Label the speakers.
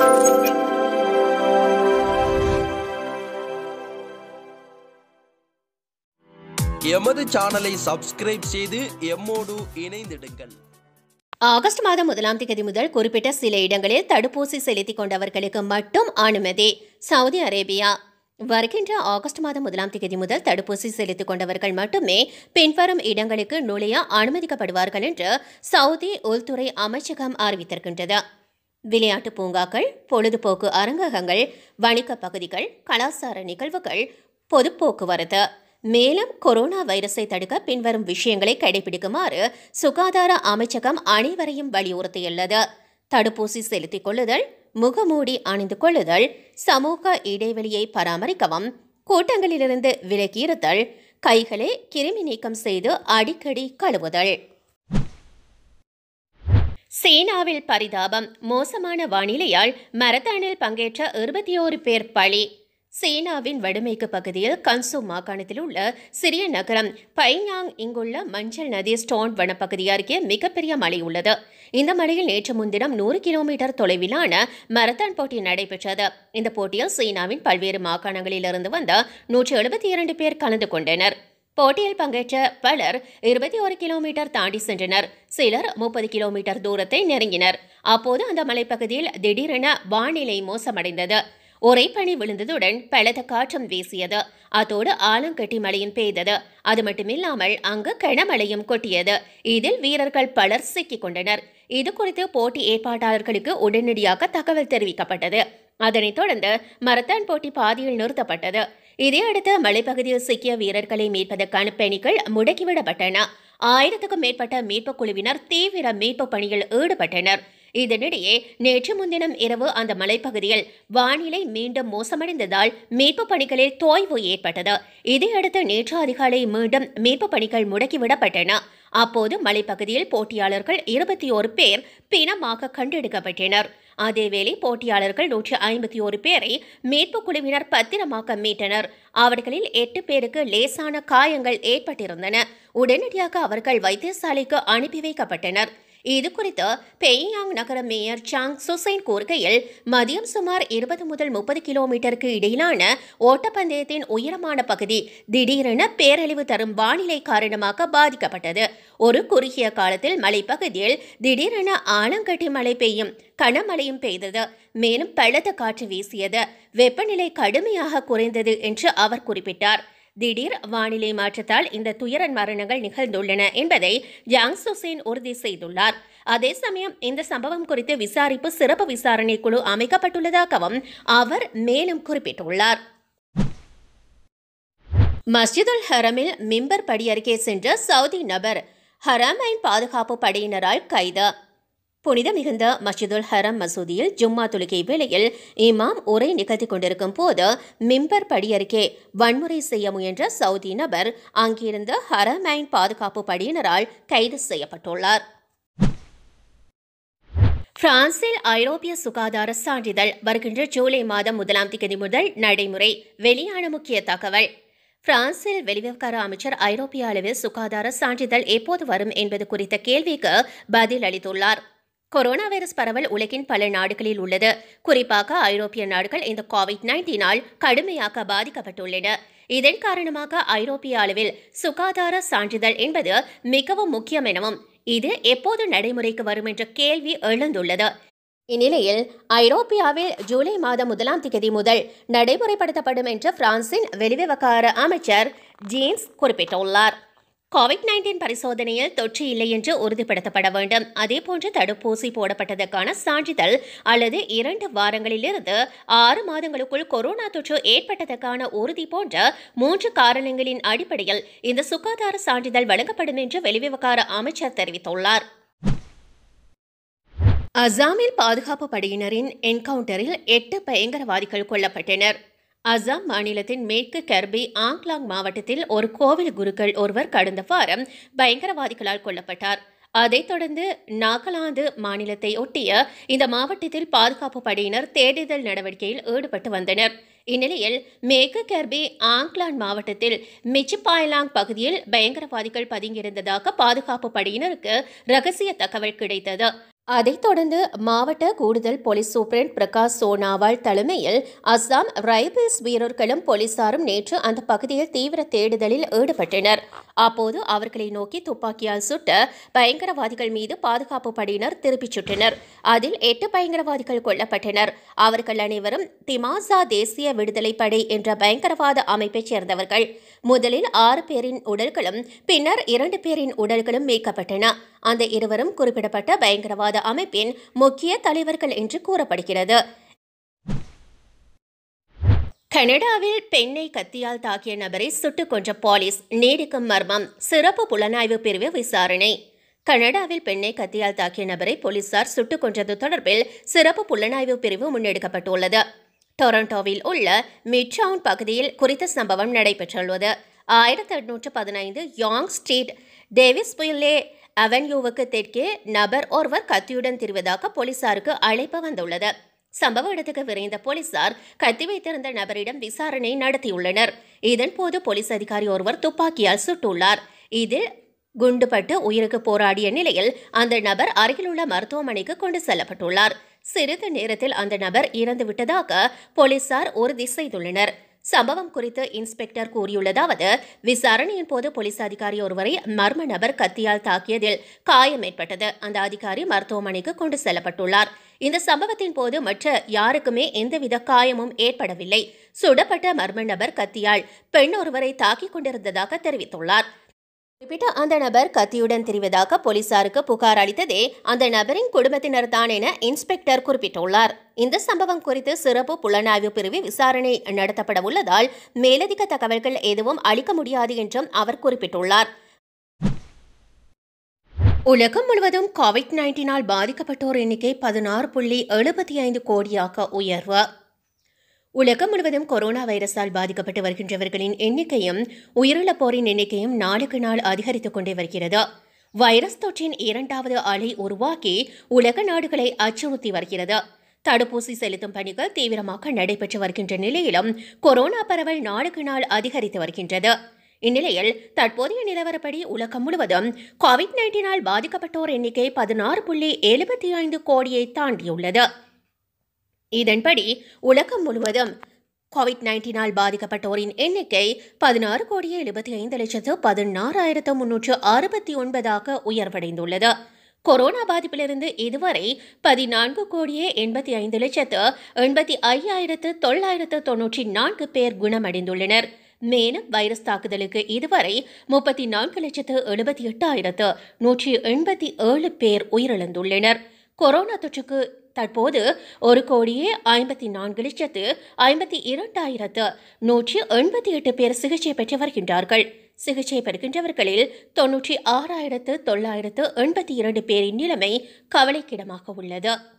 Speaker 1: எமது சேனலை சப்ஸ்கிரைப் செய்து எம்மோடு இணைந்திடுங்கள்
Speaker 2: ஆகஸ்ட் மாதம் முதலாம் தேதி முதல் குறிப்பிட்ட சில இடங்களில் தடுப்பூசி செலுத்திக் கொண்டவர்களுக்கு மட்டும் அனுமதி சவுதி அரேபியா வருகின்ற ஆகஸ்ட் மாதம் முதலாம் தேதி முதல் தடுப்பூசி செலுத்திக் கொண்டவர்கள் மட்டுமே பின்வரும் இடங்களுக்கு நுழைய அனுமதிக்கப்படுவார்கள் என்று சவுதி உள்துறை அமைச்சகம் அறிவித்திருக்கின்றது விளையாட்டு பூங்காக்கள் பொழுதுபோக்கு அரங்ககங்கள் வணிக பகுதிகள் கலாச்சார நிகழ்வுகள் பொது போக்குவரத்து மேலும் கொரோனா வைரஸை தடுக்க பின்வரும் விஷயங்களை கடைபிடிக்குமாறு சுகாதார அமைச்சகம் அனைவரையும் வலியுறுத்தியுள்ளது தடுப்பூசி செலுத்திக் கொள்ளுதல் முகமூடி அணிந்து கொள்ளுதல் சமூக இடைவெளியை பராமரிக்கவும் கூட்டங்களிலிருந்து விலகியிருத்தல் கைகளை கிருமி நீக்கம் செய்து அடிக்கடி கழுவுதல் சீனாவில் பரிதாபம் மோசமான வானிலையால் மரத்தானில் பங்கேற்ற இருபத்தி ஓரு பேர் பலி சீனாவின் வடமேற்கு பகுதியில் கன்சு மாகாணத்தில் உள்ள சிறிய நகரம் பையாங் இங்குள்ள மஞ்சள் நதி ஸ்டோன் வனப்பகுதி அருகே மிகப்பெரிய மழை உள்ளது இந்த மழையில் நேற்று முன்தினம் நூறு கிலோமீட்டர் தொலைவிலான மரத்தான் போட்டி நடைபெற்றது இந்த போட்டியில் சீனாவின் பல்வேறு மாகாணங்களிலிருந்து வந்த நூற்று எழுபத்தி இரண்டு பேர் கலந்து கொண்டனர் போட்டியில் பங்கேற்ற பலர் இருபத்தி ஒரு கிலோமீட்டர் தாண்டி சென்றனர் சிலர் முப்பது கிலோமீட்டர் தூரத்தை நெருங்கினர் அப்போது அந்த மலைப்பகுதியில் திடீரென வானிலை மோசமடைந்தது ஒரே பனி விழுந்ததுடன் பலத்த காற்றும் வீசியது அதோடு ஆலங்கட்டி மழையும் பெய்தது அது மட்டுமில்லாமல் அங்கு கனமழையும் கொட்டியது இதில் வீரர்கள் பலர் சிக்கிக் கொண்டனர் இது குறித்து போட்டி ஏற்பாட்டாளர்களுக்கு உடனடியாக தகவல் தெரிவிக்கப்பட்டது அதனைத் தொடர்ந்து மரத்தான் போட்டி பாதியில் நிறுத்தப்பட்டது இதையடுத்து மலைப்பகுதியில் சிக்கிய வீரர்களை மீட்பதற்கான பணிகள் முடக்கிவிடப்பட்டன ஆயிரத்துக்கும் மேற்பட்ட மீட்புக் குழுவினர் தீவிர மீட்புப் பணியில் ஈடுபட்டனர் இதனிடையே நேற்று முன்தினம் இரவு அந்த மலைப்பகுதியில் வானிலை மீண்டும் மோசமடைந்ததால் மீட்புப் பணிகளில் தோய்வு ஏற்பட்டது இதையடுத்து நேற்று அதிகாலை மீண்டும் மீட்புப் பணிகள் முடக்கிவிடப்பட்டன அப்போது மலைப்பகுதியில் போட்டியாளர்கள் இருபத்தி ஓரு பேர் பிணமாக கண்டெடுக்கப்பட்டனர் அதேவேளை போட்டியாளர்கள் நூற்றி ஐம்பத்தி ஒரு பேரை மீட்புக் குழுவினர் பத்திரமாக மீட்டனர் அவர்களில் எட்டு பேருக்கு லேசான காயங்கள் ஏற்பட்டிருந்தன உடனடியாக அவர்கள் வைத்தியசாலைக்கு அனுப்பி வைக்கப்பட்டனர் இது குறித்து பெய்யாங் நகர மேயர் சாங் சுசைன் கூறுகையில் மதியம் சுமார் இருபது முதல் முப்பது கிலோமீட்டருக்கு இடையிலான ஓட்டப்பந்தயத்தின் உயரமான பகுதி திடீரென பேரழிவு தரும் வானிலை காரணமாக பாதிக்கப்பட்டது ஒரு குறுகிய காலத்தில் மலைப்பகுதியில் திடீரென ஆலங்கட்டி மழை பெய்யும் கனமழையும் பெய்தது மேலும் பலத்த காற்று வீசியது வெப்பநிலை கடுமையாக குறைந்தது என்று அவர் குறிப்பிட்டார் திடீர் வானிலை மாற்றத்தால் இந்த துயர மரணங்கள் நிகழ்ந்துள்ளன என்பதை ஜாங் சுசேன் உறுதி செய்துள்ளார் அதே சமயம் இந்த சம்பவம் குறித்து விசாரிப்பு சிறப்பு விசாரணை குழு அமைக்கப்பட்டுள்ளதாகவும் அவர் மேலும் குறிப்பிட்டுள்ளார் மஸ்ஜிதுல் ஹரமில் மிம்பர் படி அருகே சென்ற சவுதி நபர் ஹரமைன் பாதுகாப்பு படையினரால் கைது புனித மிகுந்த மஸ்ஜிதுல் ஹரம் மசூதியில் ஜும்மா தொழுகை வேளையில் இமாம் உரை நிகழ்த்தி கொண்டிருக்கும் போது மிம்பர் படி அருகே வன்முறை செய்ய முயன்ற சவுதி நபர் அங்கிருந்த ஹரமைன் பாதுகாப்பு படையினரால் கைது செய்யப்பட்டுள்ளார் பிரான்சில் ஐரோப்பிய சுகாதார சான்றிதழ் வருகின்ற ஜூலை மாதம் முதலாம் தேதி முதல் நடைமுறை வெளியான முக்கிய தகவல் பிரான்சில் வெளிவிவகார அமைச்சர் ஐரோப்பிய அளவில் சுகாதார சான்றிதழ் எப்போது வரும் என்பது குறித்த கேள்விக்கு பதில் அளித்துள்ளார் கொரோனா வைரஸ் பரவல் உலகின் பல நாடுகளில் உள்ளது குறிப்பாக ஐரோப்பிய நாடுகள் இந்த கோவிட் நைன்டீனால் கடுமையாக பாதிக்கப்பட்டுள்ளன இதன் காரணமாக ஐரோப்பிய அளவில் சுகாதார சான்றிதழ் என்பது மிகவும் முக்கியம் எனவும் இது எப்போது நடைமுறைக்கு வரும் என்ற கேள்வி எழுந்துள்ளது இந்நிலையில் ஐரோப்பியாவில் ஜூலை மாதம் முதலாம் தேதி முதல் நடைமுறைப்படுத்தப்படும் என்று பிரான்சின் வெளிவிவகார அமைச்சர் ஜீன்ஸ் குறிப்பிட்டுள்ளார் கோவிட் நைன்டீன் பரிசோதனையில் தொற்று இல்லை என்று உறுதிப்படுத்தப்பட வேண்டும் அதேபோன்று தடுப்பூசி போடப்பட்டதற்கான சான்றிதழ் அல்லது இரண்டு வாரங்களிலிருந்து ஆறு மாதங்களுக்குள் கொரோனா தொற்று ஏற்பட்டதற்கான உறுதி போன்ற மூன்று காரணங்களின் அடிப்படையில் இந்த சுகாதார சான்றிதழ் வழங்கப்படும் என்று வெளிவிவகார அமைச்சர் தெரிவித்துள்ளார் அசாமில் பாதுகாப்பு படையினரின் என்கவுண்டரில் எட்டு பயங்கரவாதிகள் கொல்லப்பட்டனர் அசாம் மாநிலத்தின் மேற்கு கர்பி ஆங்லாங் மாவட்டத்தில் ஒரு கோவில் குருக்கள் ஒருவர் கடந்த வாரம் பயங்கரவாதிகளால் கொல்லப்பட்டார் அதைத் தொடர்ந்து நாகாலாந்து மாநிலத்தை ஒட்டிய இந்த மாவட்டத்தில் பாதுகாப்பு படையினர் தேடுதல் நடவடிக்கையில் ஈடுபட்டு வந்தனர் இந்நிலையில் மேற்கு கர்பி ஆங்லான் மாவட்டத்தில் மிச்சிபாய்லாங் பகுதியில் பயங்கரவாதிகள் பதுங்கியிருந்ததாக பாதுகாப்பு படையினருக்கு ரகசிய தகவல் கிடைத்தது அதைத் தொடர்ந்து மாவட்ட கூடுதல் போலீஸ் சூப்பரண்ட் பிரகாஷ் சோனாவால் தலைமையில் அஸ்ஸாம் ரைபிள்ஸ் வீரர்களும் போலீசாரும் நேற்று அந்த பகுதியில் தீவிர தேடுதலில் ஈடுபட்டனர் அப்போது அவர்களை நோக்கி துப்பாக்கியால் சுட்ட பயங்கரவாதிகள் மீது பாதுகாப்பு படையினர் திருப்பிச் சுட்டனர் அதில் எட்டு பயங்கரவாதிகள் கொல்லப்பட்டனர் அவர்கள் அனைவரும் திமாசா தேசிய விடுதலை படை என்ற பயங்கரவாத அமைப்பைச் சேர்ந்தவர்கள் முதலில் ஆறு பேரின் உடல்களும் பின்னர் இரண்டு பேரின் உடல்களும் மீட்கப்பட்டன அந்த இருவரும் குறிப்பிடப்பட்ட பயங்கரவாத அமைப்பின் முக்கிய தலைவர்கள் என்று கூறப்படுகிறது கனடாவில் பெண்ணை கத்தியால் தாக்கிய நபரை சுட்டுக் கொன்ற போலீஸ் நீடிக்கும் மர்மம் சிறப்பு புலனாய்வு பிரிவு விசாரணை கனடாவில் பெண்ணை கத்தியால் தாக்கிய நபரை போலீசார் சுட்டுக் கொன்றது தொடர்பில் சிறப்பு புலனாய்வு பிரிவு முன்னெடுக்கப்பட்டுள்ளது டொரண்டோவில் உள்ள மிட்சவுன் பகுதியில் குறித்த சம்பவம் நடைபெற்றுள்ளது ஆயிரத்தி எட்நூற்று பதினைந்து யாங் ஸ்ட்ரீட் டேவிஸ் புயலே அவென்யூவுக்கு தெற்கே நபர் ஒருவர் கத்தியுடன் திரிவதாக போலீசாருக்கு அழைப்பு வந்துள்ளது சம்பவ இடத்துக்கு விரைந்த போலீசார் கத்தி வைத்திருந்த நபரிடம் விசாரணை நடத்தியுள்ளனர் இதன்போது போலீஸ் அதிகாரி ஒருவர் துப்பாக்கியால் சுட்டுள்ளார் இதில் குண்டுபட்டு உயிருக்கு போராடிய நிலையில் அந்த நபர் அருகிலுள்ள மருத்துவமனைக்கு கொண்டு செல்லப்பட்டுள்ளார் சிறிது நேரத்தில் அந்த நபர் இறந்து விட்டதாக போலீசார் உறுதி செய்துள்ளனர் சம்பவம் குறித்து இன்ஸ்பெக்டர் கூறியுள்ளதாவது விசாரணையின் போது போலீஸ் அதிகாரி ஒருவரை மர்ம நபர் கத்தியால் தாக்கியதில் காயம் ஏற்பட்டது அந்த அதிகாரி மருத்துவமனைக்கு கொண்டு செல்லப்பட்டுள்ளார் இந்த சம்பவத்தின் போது மற்ற யாருக்குமே எந்தவித காயமும் ஏற்படவில்லை சுடப்பட்ட மர்ம நபர் கத்தியால் பெண் ஒருவரை தாக்கிக் கொண்டிருந்ததாக தெரிவித்துள்ளார் குறிப்பிட்ட அந்த நபர் கத்தியுடன் திரிவதாக போலீசாருக்கு புகார் அளித்ததே அந்த நபரின் குடும்பத்தினர் தான் என இன்ஸ்பெக்டர் குறிப்பிட்டுள்ளார் இந்த சம்பவம் குறித்து சிறப்பு புலனாய்வு பிரிவு விசாரணை நடத்தப்பட உள்ளதால் மேலதிக தகவல்கள் எதுவும் அளிக்க முடியாது என்றும் அவர் குறிப்பிட்டுள்ளார் உலகம் முழுவதும் கோவிட் நைன்டீனால் பாதிக்கப்பட்டோர் எண்ணிக்கை பதினாறு புள்ளி எழுபத்தி ஐந்து கோடியாக உயர்வு உலகம் முழுவதும் கொரோனா வைரஸால் பாதிக்கப்பட்டு வருகின்றவர்களின் எண்ணிக்கையும் உயிரிழப்போரின் எண்ணிக்கையும் நாளுக்கு நாள் அதிகரித்துக் கொண்டே வருகிறது வைரஸ் தொற்றின் இரண்டாவது அலை உருவாக்கி உலக நாடுகளை அச்சுறுத்தி வருகிறது தடுப்பூசி செலுத்தும் பணிகள் தீவிரமாக நடைபெற்று வருகின்ற நிலையிலும் கொரோனா பரவல் நாளுக்கு நாள் அதிகரித்து வருகின்றது இந்நிலையில் தற்போதைய நிலவரப்படி உலகம் முழுவதும் கோவிட் நைன்டீனால் பாதிக்கப்பட்டோர் எண்ணிக்கை பதினாறு புள்ளி எழுபத்தி ஐந்து கோடியை தாண்டியுள்ளது இதன்படி உலகம் முழுவதும் கோவிட் நைன்டீனால் பாதிக்கப்பட்டோரின் எண்ணிக்கை பதினாறு கோடியே எழுபத்தி ஐந்து லட்சத்து பதினாறாயிரத்து முன்னூற்று அறுபத்தி ஒன்பதாக உயர்வடைந்துள்ளது கொரோனா பாதிப்பிலிருந்து இதுவரை பதினான்கு கோடியே எண்பத்தி ஐந்து லட்சத்து எண்பத்தி ஐயாயிரத்து தொள்ளாயிரத்து தொன்னூற்றி நான்கு பேர் குணமடைந்துள்ளனர் மேலும் வைரஸ் தாக்குதலுக்கு இதுவரை முப்பத்தி நான்கு லட்சத்து எழுபத்தி எட்டாயிரத்து நூற்றி எண்பத்தி ஏழு பேர் உயிரிழந்துள்ளனர் கொரோனா தொற்றுக்கு தற்போது ஒரு கோடியே ஐம்பத்தி நான்கு லட்சத்து ஐம்பத்தி இரண்டாயிரத்து நூற்றி எண்பத்தி எட்டு பேர் சிகிச்சை பெற்று வருகின்றார்கள் சிகிச்சை பெறுகின்றவர்களில் தொன்னூற்றி ஆறாயிரத்து தொள்ளாயிரத்து எண்பத்தி இரண்டு பேரின் நிலைமை கவலைக்கிடமாக உள்ளது